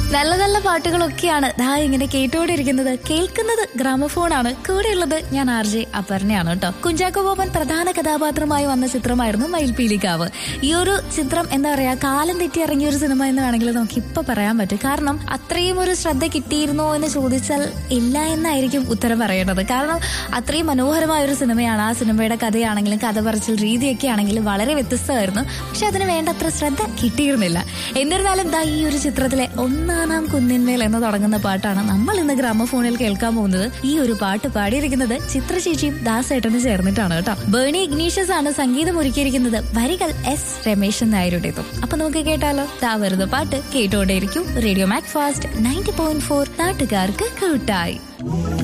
നല്ല നല്ല പാട്ടുകളൊക്കെയാണ് ദാ ഇങ്ങനെ കേട്ടോണ്ടിരിക്കുന്നത് കേൾക്കുന്നത് ഗ്രാമഫോണാണ് കൂടെയുള്ളത് ഞാൻ ആർ ജെ അപർണയാണ് കേട്ടോ കുഞ്ചാക്കോ ബോബൻ പ്രധാന കഥാപാത്രമായി വന്ന ചിത്രമായിരുന്നു മയിൽപീലിക്കാവ് ഈ ഒരു ചിത്രം എന്താ പറയാ കാലം തെറ്റി ഇറങ്ങിയ ഒരു സിനിമ എന്ന് വേണമെങ്കിൽ നമുക്ക് ഇപ്പൊ പറയാൻ പറ്റും കാരണം അത്രയും ഒരു ശ്രദ്ധ കിട്ടിയിരുന്നോ എന്ന് ചോദിച്ചാൽ ഇല്ല എന്നായിരിക്കും ഉത്തരം പറയേണ്ടത് കാരണം അത്രയും മനോഹരമായ ഒരു സിനിമയാണ് ആ സിനിമയുടെ കഥയാണെങ്കിലും കഥ പറച്ചിൽ രീതിയൊക്കെ ആണെങ്കിലും വളരെ വ്യത്യസ്തമായിരുന്നു പക്ഷെ അതിന് വേണ്ടത്ര ശ്രദ്ധ കിട്ടിയിരുന്നില്ല എന്നിരുന്നാലും ദാ ഈ ഒരു ചിത്രത്തിലെ ഒന്നാനാം കുന്നിന്മേൽ എന്ന് തുടങ്ങുന്ന പാട്ടാണ് നമ്മൾ ഇന്ന് ഗ്രാമഫോണിൽ കേൾക്കാൻ പോകുന്നത് ഈ ഒരു പാട്ട് പാടിയിരിക്കുന്നത് ചിത്രശേഷിയും ദാസേട്ടന് ചേർന്നിട്ടാണ് കേട്ടോ ബേണി ഇഗ്നീഷ്യസ് ആണ് സംഗീതം ഒരുക്കിയിരിക്കുന്നത് വരികൾ എസ് രമേശൻ നായരുടേതും അപ്പൊ നമുക്ക് കേട്ടാലോ ദാ വരുന്ന പാട്ട് കേട്ടോണ്ടേയിരിക്കും radio Mac Fast ninety point four നാട്ടുകാർക്ക് കൂട്ടായി